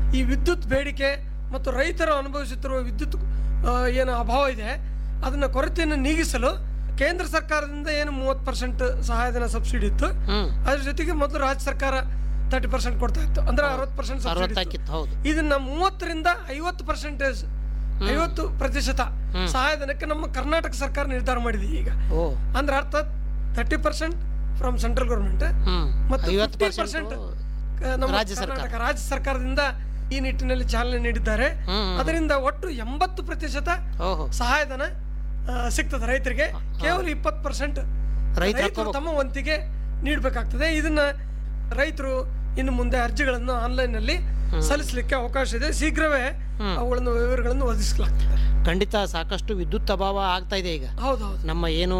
ಈ ವಿದ್ಯುತ್ ಬೇಡಿಕೆ ಮತ್ತು ರೈತರು ಅನುಭವಿಸುತ್ತಿರುವ ವಿದ್ಯುತ್ ಆ, ಏನು ಅಭಾವ ಇದೆ ಅದನ್ನ ಕೊರತೆಯನ್ನು ನೀಗಿಸಲು ಕೇಂದ್ರ ಸರ್ಕಾರದಿಂದ ಏನು ಮೂವತ್ತು ಪರ್ಸೆಂಟ್ ಸಹಾಯಧನ ಸಬ್ಸಿಡಿ ಇತ್ತು ಹ್ಮ್ ಅದ್ರ ಜೊತೆಗೆ ಮೊದಲು ರಾಜ್ಯ ಸರ್ಕಾರ ತರ್ಟಿ ಪರ್ಸೆಂಟ್ ಕೊಡ್ತಾ ಇತ್ತು ಅಂದ್ರೆ ಅರವತ್ತು ಪರ್ಸೆಂಟ್ ಅರವತ್ತಾಕಿತ್ತು ಹೌದು ಇದನ್ನ ಮೂವತ್ತರಿಂದ ಐವತ್ತು ಪರ್ಸೆಂಟೇಜ್ ಐವತ್ತು ಪ್ರತಿಶತ ಸಹಾಯಧನಕ್ಕೆ ನಮ್ಮ ಕರ್ನಾಟಕ ಸರ್ಕಾರ ನಿರ್ಧಾರ ಮಾಡಿದೆ ಈಗ ಓ ಅಂದ್ರೆ ಅರ್ಥ thirty percent from central government hmm ಮತ್ತು ಐವತ್ತು ಫಿಫ್ಟಿ ಪರ್ಸೆಂಟ್ ನಮ್ಮ ರಾಜ್ಯ ಸರ್ಕಾರ. ಕರ್ನಾಟಕ ರಾಜ್ಯ ಸರ್ಕಾರದಿಂದ ಈ ನಿಟ್ಟಿನಲ್ಲಿ ಚಾಲನೆ ನೀಡಿದ್ದಾರೆ ಹ್ಮ್ ಅದರಿಂದ ಒಟ್ಟು ಎಂಬತ್ತು ಪ್ರತಿಶತ ಓಹೋ ಸಹಾಯಧನ ಆ, ಸಿಗ್ತದೆ ರೈತರಿಗೆ ಕೇವಲ ಇಪ್ಪತ್ತು ಪರ್ಸೆಂಟ್ ರೈತರು ರೈತರು ತಮ್ಮ ವಂತಿಗೆ ನೀಡಬೇಕಾಗ್ತದೆ ಇದನ್ನ ರೈತರು ಇನ್ನು ಮುಂದೆ ಅರ್ಜಿಗಳನ್ನು ಆನ್ಲೈನ್ ನಲ್ಲಿ ಸಲ್ಲಿಸಲಿಕ್ಕೆ ಅವಕಾಶ ಇದೆ ಶೀಘ್ರವೇ ಅವುಗಳನ್ನು ವಿವರಗಳನ್ನು ಒದಗಿಸಲಾಗ್ತದೆ ಖಂಡಿತ ಸಾಕಷ್ಟು ವಿದ್ಯುತ್ ಅಭಾವ ಆಗ್ತಾ ಇದೆ ಈಗ ಹೌದು ಹೌದು ನಮ್ಮ ಏನು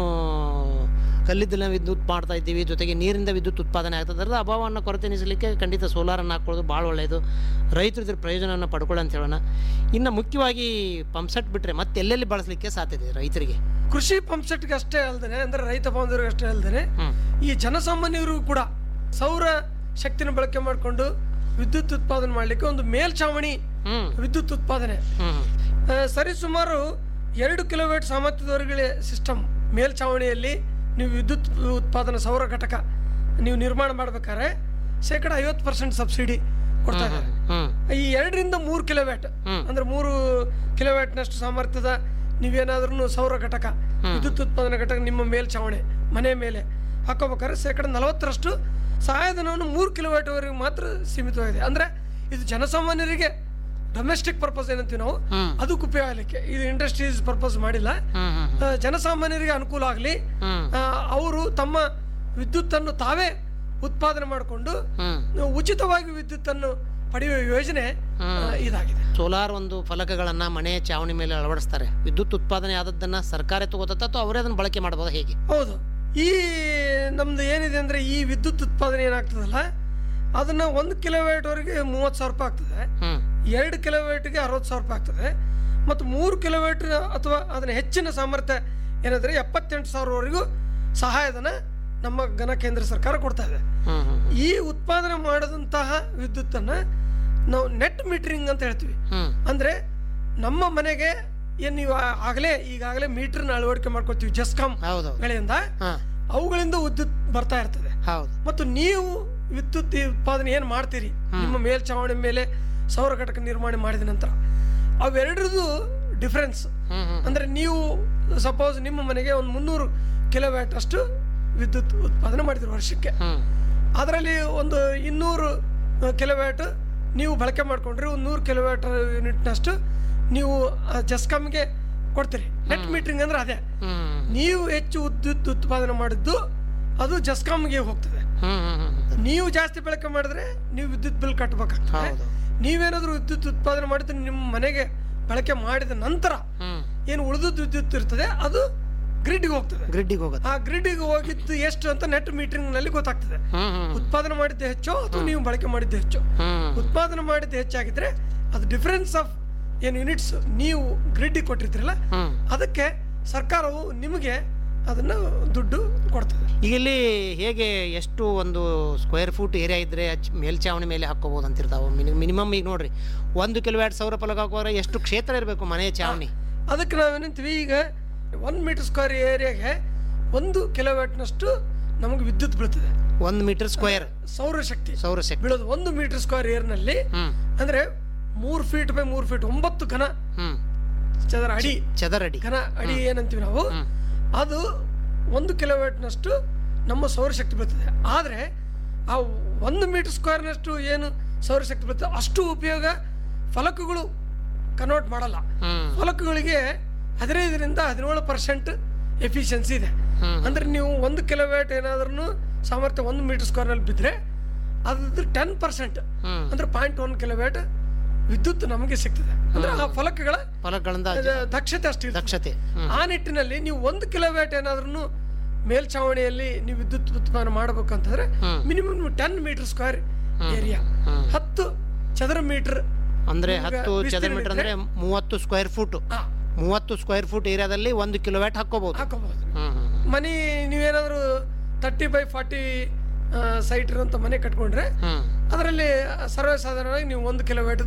ಕಲ್ಲಿದ್ದಲಿನ ವಿದ್ಯುತ್ ಮಾಡ್ತಾ ಇದ್ದೀವಿ ಜೊತೆಗೆ ನೀರಿಂದ ವಿದ್ಯುತ್ ಉತ್ಪಾದನೆ ಆಗ್ತದೆ ಅದರ ಅಭಾವವನ್ನು ಕೊರತೆ ನಿಲ್ಲಿಸಲಿಕ್ಕೆ ಖಂಡಿತ ಸೋಲಾರನ್ನು ಹಾಕೊಳ್ಳೋದು ಭಾಳ ಒಳ್ಳೆಯದು ರೈತರು ಇದ್ರ ಪ್ರಯೋಜನವನ್ನು ಪಡ್ಕೊಳ್ಳಿ ಅಂತ ಹೇಳೋಣ ಇನ್ನು ಮುಖ್ಯವಾಗಿ ಪಂಪ್ಸೆಟ್ ಬಿಟ್ಟರೆ ಮತ್ತೆ ಎಲ್ಲೆಲ್ಲಿ ಬಳಸಲಿಕ್ಕೆ ಸಾಧ್ಯತೆ ಇದೆ ರೈತರಿಗೆ ಕೃಷಿ ಪಂಪ್ಸೆಟ್ಗೆ ಅಷ್ಟೇ ಅಲ್ಲದೆ ಅಂದ್ರೆ ರೈತ ಬಾಂಧವರಿಗೆ ಅಷ್ಟೇ ಅಲ್ಲದೆ ಹ್ಮ್. ಈ ಜನಸಾಮಾನ್ಯರು ಕೂಡ ಸೌರ ಶಕ್ತಿನ ಬಳಕೆ ಮಾಡಿಕೊಂಡು ವಿದ್ಯುತ್ ಉತ್ಪಾದನೆ ಮಾಡಲಿಕ್ಕೆ ಒಂದು ಮೇಲ್ಛಾವಣಿ ಹ್ಮ್ ವಿದ್ಯುತ್ ಉತ್ಪಾದನೆ ಹ್ಮ್ ಆ, ಸರಿಸುಮಾರು ಎರಡು ಕಿಲೋವೇಟ್ ಸಾಮರ್ಥ್ಯದವರೆಗೆ ಸಿಸ್ಟಮ್ ಮೇಲ್ಛಾವಣಿಯಲ್ಲಿ ನೀವು ವಿದ್ಯುತ್ ಉತ್ಪಾದನಾ ಸೌರ ಘಟಕ ನೀವು ನಿರ್ಮಾಣ ಮಾಡ್ಬೇಕಾದ್ರೆ ಶೇಕಡ ಐವತ್ತು ಪರ್ಸೆಂಟ್ ಸಬ್ಸಿಡಿ ಕೊಡ್ತಾ ಇದ್ದಾರೆ ಹ್ಮ್ ಈ ಎರಡರಿಂದ ಮೂರು ಕಿಲೋವ್ಯಾಟ್ ಹ್ಮ್. ಅಂದ್ರೆ ಮೂರು ಕಿಲೋವ್ಯಾಟ್ನಷ್ಟು ಸಾಮರ್ಥ್ಯದ ನೀವೇನಾದ್ರೂ ಸೌರ ಘಟಕ ವಿದ್ಯುತ್ ಉತ್ಪಾದನಾ ಘಟಕ ನಿಮ್ಮ ಮೇಲ್ಛಾವಣಿ ಮನೆ ಮೇಲೆ ಹಾಕೋಬೇಕಾದ್ರೆ ಶೇಕಡ ನಲವತ್ತರಷ್ಟು ಸಹಾಯಧನವನ್ನು ಮೂರು ಕಿಲೋವ್ಯಾಟ್ವರೆಗೆ ಮಾತ್ರ ಸೀಮಿತವಾಗಿದೆ ಅಂದ್ರೆ ಇದು ಜನಸಾಮಾನ್ಯರಿಗೆ ಡೊಮೆಸ್ಟಿಕ್ ಪರ್ಪಸ್ ಏನಂತೀವಿ ನಾವು ಹ್ಮ್. ಅದಕ್ಕೆ ಉಪಯೋಗ ಆಗಲಿಕ್ಕೆ ಇದು ಇಂಡಸ್ಟ್ರೀಸ್ ಪರ್ಪಸ್ ಮಾಡಿಲ್ಲ ಹ್ಮ್ ಹ್ಮ್ ಆ, ಜನಸಾಮಾನ್ಯರಿಗೆ ಅನುಕೂಲ ಆಗಲಿ ಹ್ಮ್ ಅವರು ತಮ್ಮ ವಿದ್ಯುತ್ತನ್ನು ತಾವೇ ಉತ್ಪಾದನೆ ಮಾಡಿಕೊಂಡು ಹ್ಮ್ ಉಚಿತವಾಗಿ ವಿದ್ಯುತ್ತನ್ನು ಪಡೆಯುವ ಯೋಜನೆ ಆ, ಇದಾಗಿದೆ ಸೋಲಾರ್ ಒಂದು ಫಲಕಗಳನ್ನು ಮನೆಯ ಚಾವಣಿ ಮೇಲೆ ಅಳವಡಿಸ್ತಾರೆ ವಿದ್ಯುತ್ ಉತ್ಪಾದನೆ ಆದದ್ದನ್ನು ಸರ್ಕಾರ ತಗೋತತ್ತ ಅಥವಾ ಅವರೇ ಅದನ್ನು ಬಳಕೆ ಮಾಡ್ಬೋದು ಹೇಗೆ ಹೌದು ಈ ನಮ್ದು ಏನಿದೆ ಅಂದ್ರೆ ಈ ವಿದ್ಯುತ್ ಉತ್ಪಾದನೆ ಏನಾಗ್ತದಲ್ಲ ಅದನ್ನ ಒಂದು ಕಿಲೋವೇಟ್ವರೆಗೆ ಮೂವತ್ತು ಸಾವಿರ ರೂಪಾಯಿ ಆಗ್ತದೆ ಹ್ಮ್ ಎರಡು ಕಿಲೋವೇಟ್ಗೆ ಅರವತ್ತು ಸಾವಿರ ರೂಪಾಯಿ ಆಗ್ತದೆ ಮತ್ತು ಮೂರು ಕಿಲೋಮೀಟರ್ ಅಥವಾ ಅದನ್ನ ಹೆಚ್ಚಿನ ಸಾಮರ್ಥ್ಯ ಏನಂದ್ರೆ ಎಪ್ಪತ್ತೆಂಟು ಸಾವಿರವರೆಗೂ ಸಹಾಯಧನ ನಮ್ಮ ಘನ ಕೇಂದ್ರ ಸರ್ಕಾರ ಕೊಡ್ತಾ ಇದೆ ಹ್ಮ್ ಹ್ಮ್ ಈ ಉತ್ಪಾದನೆ ಮಾಡಿದಂತಹ ವಿದ್ಯುತ್ತನ್ನು ನಾವು ನೆಟ್ ಮೀಟರಿಂಗ್ ಅಂತ ಹೇಳ್ತೀವಿ ಹ್ಮ್ ಅಂದ್ರೆ ನಮ್ಮ ಮನೆಗೆ ಏನು ನೀವು ಆ- ಆಗಲೇ ಈಗಾಗಲೇ ಮೀಟರ್ನ ಅಳವಡಿಕೆ ಮಾಡ್ಕೊತೀವಿ ಜಸ್ಕಾಂ ಹೌದು ಗಳಿಂದ ಹಾಂ ಅವುಗಳಿಂದ ವಿದ್ಯುತ್ ಬರ್ತಾ ಇರ್ತದೆ ಹೌದು ಮತ್ತು ನೀವು ವಿದ್ಯುತ್ ಈ ಉತ್ಪಾದನೆ ಏನು ಮಾಡ್ತೀರಿ ನಿಮ್ಮ ಮೇಲ್ಛಾವಣಿ ಮೇಲೆ ಸೌರ ಘಟಕ ನಿರ್ಮಾಣ ಮಾಡಿದ ನಂತರ ಅವೆರಡರದು ಡಿಫ್ರೆನ್ಸ್ ಹ್ಮ್ ಹ್ಮ್ ಅಂದ್ರೆ ನೀವು ಸಪೋಸ್ ನಿಮ್ಮ ಮನೆಗೆ ಒಂದು ಮುನ್ನೂರು ಕಿಲೋವ್ಯಾಟ್ ಅಷ್ಟು ವಿದ್ಯುತ್ ಉತ್ಪಾದನೆ ಮಾಡಿದ್ರು ವರ್ಷಕ್ಕೆ ಹ್ಮ್ ಅದರಲ್ಲಿ ಒಂದು ಇನ್ನೂರು ಕಿಲೋವ್ಯಾಟ್ ನೀವು ಬಳಕೆ ಮಾಡ್ಕೊಂಡ್ರಿ ಒಂದು ನೂರು ಕಿಲೋವ್ಯಾಟ್ ಯೂನಿಟ್ನಷ್ಟು ನೀವು ಆ ಜಸ್ಕಾಮ್ಗೆ ಕೊಡ್ತೀರಿ ನೆಟ್ ಮೀಟ್ರಿಂಗ್ ಅಂದ್ರೆ ಅದೇ ಹ್ಮ್ ನೀವು ಹೆಚ್ಚು ವಿದ್ಯುತ್ ಉತ್ಪಾದನೆ ಮಾಡಿದ್ದು ಅದು ಜಸ್ಕಾಮ್ಗೆ ಹೋಗ್ತದೆ ಹ್ಮ್ ಹ್ಮ್ ಹ್ಮ್ ನೀವು ಜಾಸ್ತಿ ಬಳಕೆ ಮಾಡಿದ್ರೆ ನೀವು ವಿದ್ಯುತ್ ಬಿಲ್ ಕಟ್ಟಬೇಕಾಗ್ತದೆ ಹೌದು ನೀವೇನಾದ್ರೂ ವಿದ್ಯುತ್ ಉತ್ಪಾದನೆ ಮಾಡಿದ್ರೆ ನಿಮ್ಮ ಮನೆಗೆ ಬಳಕೆ ಮಾಡಿದ ನಂತರ ಹ್ಮ್ ಏನು ಉಳಿದದ್ದು ವಿದ್ಯುತ್ ಇರ್ತದೆ ಅದು ಗ್ರಿಡ್ಗೆ ಹೋಗ್ತದೆ ಗ್ರಿಡ್ಡಿಗೆ ಹೋಗುತ್ತೆ ಆ ಗ್ರಿಡ್ಗೆ ಹೋಗಿದ್ದು ಎಷ್ಟು ಅಂತ ನೆಟ್ ಮೀಟರಿಂಗ್ ನಲ್ಲಿ ಗೊತ್ತಾಗ್ತದೆ ಹ್ಮ್ ಹ್ಮ್ ಉತ್ಪಾದನೆ ಮಾಡಿದ್ದು ಹೆಚ್ಚು ಅಥವಾ ನೀವು ಬಳಕೆ ಮಾಡಿದ್ದು ಹೆಚ್ಚು ಹ್ಮ್ ಉತ್ಪಾದನೆ ಮಾಡಿದ್ದು ಹೆಚ್ಚಾಗಿದ್ರೆ ಅದು ಡಿಫರೆನ್ಸ್ ಆಫ್ ಏನು ಯೂನಿಟ್ಸ್ ನೀವು ಗ್ರಿಡ್ಗೆ ಕೊಟ್ಟಿರ್ತೀರಲ್ಲ ಹ್ಮ್ ಅದಕ್ಕೆ ಸರ್ಕಾರವು ನಿಮಗೆ ಅದನ್ನು ದುಡ್ಡು ಕೊಡ್ತದೆ ಈಗ ಇಲ್ಲಿ ಹೇಗೆ ಎಷ್ಟು ಒಂದು ಸ್ಕ್ವೇರ್ ಫೂಟ್ ಏರಿಯಾ ಇದ್ರೆ ಅಚ್- ಮೇಲ್ಛಾವಣಿ ಮೇಲೆ ಹಾಕೋಬಹುದು ಅಂತಿರ್ತಾವೆ ಮಿನಿಮಮ್ ಈಗ ನೋಡ್ರಿ ಒಂದು ಕಿಲೋವ್ಯಾಟ್ ಸೌರ ಫಲಕ ಹಾಕೋದ್ರೆ ಎಷ್ಟು ಕ್ಷೇತ್ರ ಇರಬೇಕು ಮನೆಯ ಚಾವಣಿ ಅದಕ್ಕೆ ನಾವೇನಂತೀವಿ ಈಗ ಒನ್ ಮೀಟರ್ ಸ್ಕ್ವೇರ್ ಏರಿಯಾಗೆ ಒಂದು ಕಿಲೋವ್ಯಾಟ್ನಷ್ಟು ನಮಗೆ ವಿದ್ಯುತ್ ಬೀಳ್ತದೆ ಒಂದು ಮೀಟರ್ ಸ್ಕ್ವೇರ್ ಸೌರಶಕ್ತಿ ಸೌರಶಕ್ತಿ ಬೀಳೋದು ಒಂದು ಮೀಟರ್ ಸ್ಕ್ವೇರ್ ಏರ್ನಲ್ಲಿ ಹ್ಮ್ ಅಂದ್ರೆ ಮೂರು ಫೀಟ್ ಬೈ ಮೂರು ಫೀಟ್ ಒಂಬತ್ತು ಘನ ಹ್ಮ್ ಚದರ ಅಡಿ ಚದರಡಿ ಘನ ಅಡಿ ಏನಂತೀವಿ ನಾವು ಹ್ಮ್. ಅದು ಒಂದು ಕಿಲೋವ್ಯಾಟ್ನಷ್ಟು ನಮ್ಮ ಸೌರಶಕ್ತಿ ಬರ್ತದೆ ಆದರೆ ಆ ಒಂದು ಮೀಟರ್ ಸ್ಕ್ವೇರ್ನಷ್ಟು ಏನು ಸೌರಶಕ್ತಿ ಬರ್ತದೆ ಅಷ್ಟು ಉಪಯೋಗ ಫಲಕಗಳು ಕನ್ವರ್ಟ್ ಮಾಡಲ್ಲ ಹ್ಮ್ ಫಲಕಗಳಿಗೆ ಹದಿನೈದರಿಂದ ಹದಿನೇಳು ಪರ್ಸೆಂಟ್ ಎಫಿಷಿಯನ್ಸಿ ಇದೆ ಹ್ಮ್. ಅಂದ್ರೆ ನೀವು ಒಂದು ಕಿಲೋವ್ಯಾಟ್ ಏನಾದ್ರೂ ಸಾಮರ್ಥ್ಯ ಒಂದು ಮೀಟರ್ ಸ್ಕ್ವೇರ್ನಲ್ಲಿ ಬಿದ್ದರೆ ಅದ್ರ ಟೆನ್ ಪರ್ಸೆಂಟ್ ಹ್ಮ್ ಅಂದ್ರೆ ಪಾಯಿಂಟ್ ಒನ್ ಕಿಲೋವ್ಯಾಟ್ ವಿದ್ಯುತ್ ನಮಗೆ ಸಿಗ್ತದೆ ಅಂದ್ರೆ ಆ ಫಲಕಗಳ ಫಲಕಗಳಿಂದ ಅದ ದಕ್ಷತೆ ಅಷ್ಟು ಇರ್ತದೆ. ದಕ್ಷತೆ ಹ್ಮ್ ಆ ನಿಟ್ಟಿನಲ್ಲಿ ನೀವು ಒಂದು ಕಿಲೋವ್ಯಾಟ್ ಏನಾದ್ರೂ ಮೇಲ್ಛಾವಣಿಯಲ್ಲಿ ನೀವು ವಿದ್ಯುತ್ ಉತ್ಪಾದನೆ ಮಾಡಬೇಕಂತಂದ್ರೆ hmm. Minimum ten metre square area hmm. ಹತ್ತು ಚದರ ಮೀಟರ್ ಅಂದ್ರೆ ಈಗ ಹತ್ತು ಚದರ ವಿಸ್ತೀರ್ಣ ಮೀಟರ್ ಅಂದ್ರೆ ಮೂವತ್ತು ಸ್ಕ್ವೇರ್ ಫೂಟ್ ಹಾ ಮೂವತ್ತು ಸ್ಕ್ವೇರ್ ಫೂಟ್ ಏರಿಯಾದಲ್ಲಿ ಒಂದು ಕಿಲೋವ್ಯಾಟ್ ಹಾಕೋಬಹುದು ಹಾಕೋಬಹುದು ಹ್ಮ್ ಹ್ಮ್ ಮನೆ ನೀವೇನಾದರೂ ತರ್ಟಿ ಬೈ ಫಾರ್ಟಿ ಸೈಟ್ ಇರುವಂಥ ಮನೆ ಕಟ್ಕೊಂಡ್ರೆ ಹ್ಮ್ ಅದರಲ್ಲಿ ಸರ್ವೇ ಸಾಧಾರಣವಾಗಿ ನೀವು ಒಂದು ಕಿಲೋಮೀಟರ್